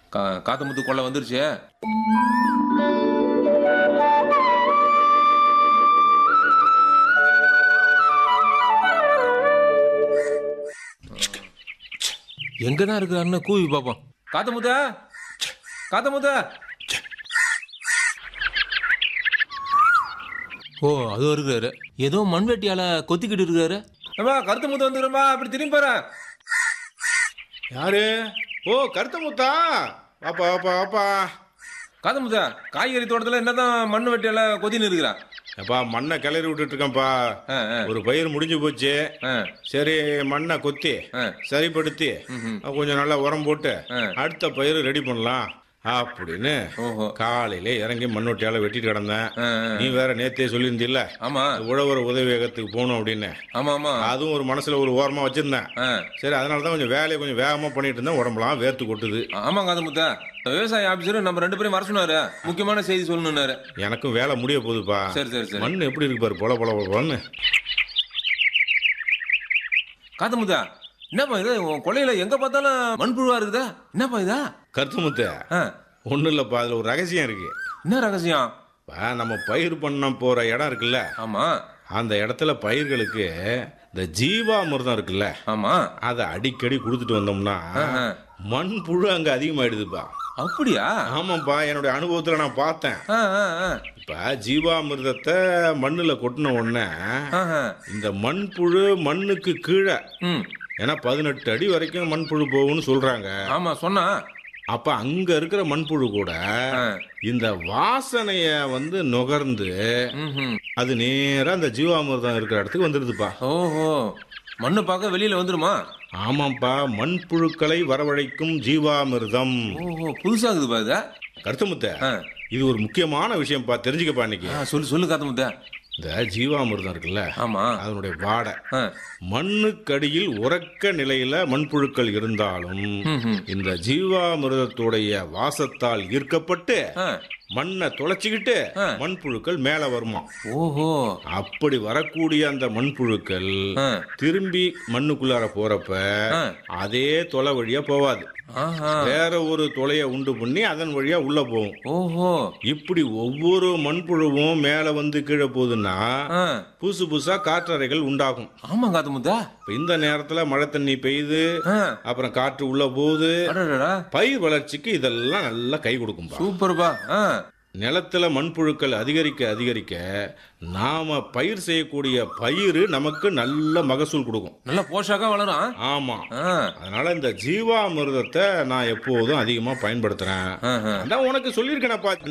கா காத்தமுத்து கொள்ள வந்துருச்சு எங்க தான் இருக்கிறாருன்னு கூவி பார்ப்போம் காத்தமுத்த காத்தமுத்த ஓ அது இருக்கிறாரு ஏதோ மண்வெட்டியால கொத்திக்கிட்டு இருக்காரு ஏப்பா கருத்து முத்து வந்துடுறா அப்படி திரும்பி பாரு யாரு ஓ கருத்த முத்தா வாப்பா வாப்பா வாப்பா காத்தமுத்த காய்கறி தோட்டத்துல என்னதான் மண் வெட்டியால கொத்தின்னு இருக்கிறா அப்பா மண்ணை கிளறி விட்டுட்டு இருக்கேன்ப்பா ஆ, ஆ, ஒரு பயிர் முடிஞ்சு போச்சு ஆ, சரி மண்ணை கொத்தி ஆ. சரிப்படுத்தி ம்ஹும். கொஞ்சம் நல்லா உரம் போட்டு ஆ. அடுத்த பயிர் ரெடி பண்ணலாம் அப்படின்னு ஓஹோ காலையில இறங்கி மண்ணொட்டியால வெட்டிட்டு கிடந்தேன் ஆ, ஆ. நீ வேற நேத்தே சொல்லியிருந்தில்ல ஆமா உழவர் உதவியகத்துக்கு போகணும் அப்படின்னு ஆமா ஆமா அதுவும் ஒரு மனசுல ஒரு ஓரமா வச்சிருந்தேன் ஆ, சரி அதனால தான் கொஞ்சம் வேலையை கொஞ்சம் வேகமா பண்ணிட்டு இருந்தேன் உடம்புலாம் வேர்த்து கொட்டுது ஆமா காத்தமுத்த விவசாய ஆபீசர் நம்ம ரெண்டு பேரும் வர சொன்னாரு முக்கியமான செய்தி சொல்லணும்னாரு எனக்கும் வேலை முடிய போகுதுப்பா சரி சரி சரி மண் எப்படி இருக்கு பாரு பொல பொல பொலன்னு காத்தமுத்தா என்னப்பா இது உன் கொலையில எங்க பார்த்தாலும் மண்புழுவா இருக்குதா என்னப்பா இதா கருத்துமுத்து ஆ, ஒன்றும் இல்லைப்பா அதில் ஒரு ரகசியம் இருக்கு என்ன ரகசியம் இப்ப நம்ம பயிர் பண்ண போற இடம் இருக்குல்ல ஆமா அந்த இடத்துல பயிர்களுக்கு இந்த ஜீவாமிர்தம் இருக்குல்ல ஆமா அதை அடிக்கடி கொடுத்துட்டு வந்தோம்னா ஆஹா. மண் புழு அங்க அதிகமாயிடுதுப்பா அப்படியா ஆமாப்பா என்னுடைய அனுபவத்துல நான் பார்த்தேன் ஆ, ஆ, ஆ. இப்ப ஜீவாமிர்தத்தை மண்ணுல கொட்டின உடனே ஆஹா. இந்த மண்புழு மண்ணுக்கு கீழே ம் ஏன்னா பதினெட்டு அடி வரைக்கும் மண்புழு போகும்னு சொல்றாங்க ஆமா சொன்னா அப்ப அங்க இருக்கிற மண்புழு கூட ஆ. இந்த வாசனைய வந்து நுகர்ந்து ம்ஹும். அது நேரா அந்த ஜீவாமிர்தம் இருக்கிற இடத்துக்கு வந்துடுதுப்பா ஓஹோ மண்ணு பார்க்க வெளியில வந்துருமா ஆமாப்பா மண்புழுக்களை வரவழைக்கும் ஜீவாமிர்தம் ஓஹோ புதுசாகுதுப்பா இது கருத்தமுத்த ஆ. இது ஒரு முக்கியமான விஷயம்ப்பா தெரிஞ்சுக்கப்பா இன்னைக்கு ஆ, சொல்லு சொல்லு காத்தமுத்தா இந்த ஜீவாமிர்தம் இருக்குல்ல ஆமா அதனுடைய வாடை ஆ. மண்ணுக்கடியில் உறக்க நிலையில மண்புழுக்கள் இருந்தாலும் ம்ஹும். இந்த ஜீவாமிர்தத்துடைய வாசத்தால் ஈர்க்கப்பட்டு ஆ. மண்ணை தொலைச்சிக்கிட்டு ஆ. மண்புழுக்கள் மேல வருமா ஓஹோ அப்படி வரக்கூடிய அந்த மண்புழுக்கள் ஆ. திரும்பி மண்ணுக்குள்ளார போறப்ப ஆ. அதே தொலை வழியா போவாது ஆஹா வேற ஒரு தொலையை உண்டு பண்ணி அதன் வழியா உள்ள போகும் ஓஹோ இப்படி ஒவ்வொரு மண்புழுவும் மேல வந்து கீழே போகுதுன்னா ஆ. புதுசு புதுசா காற்றறைகள் உண்டாகும் ஆமா காத்தமுத்தா இப்ப இந்த நேரத்துல மழை தண்ணி பெய்யுது ஆ. அப்புறம் காற்று உள்ள போகுது அடடடா பயிர் வளர்ச்சிக்கு இதெல்லாம் நல்லா கை கொடுக்கும்பா சூப்பர்ப்பா ஆ நிலத்துல மண்புழுக்கள் அதிகரிக்க அதிகரிக்க நாம பயிர் செய்யக்கூடிய பயிர் நமக்கு நல்ல மகசூல் கொடுக்கும் நல்லா போஷாக்கா வளரும் ஆமா ஆ அதனால இந்த ஜீவாமிர்தத்தை நான் எப்போதும் அதிகமா பயன்படுத்துறேன் ஆஹா. அதான் உனக்கு சொல்லியிருக்கேனப்பா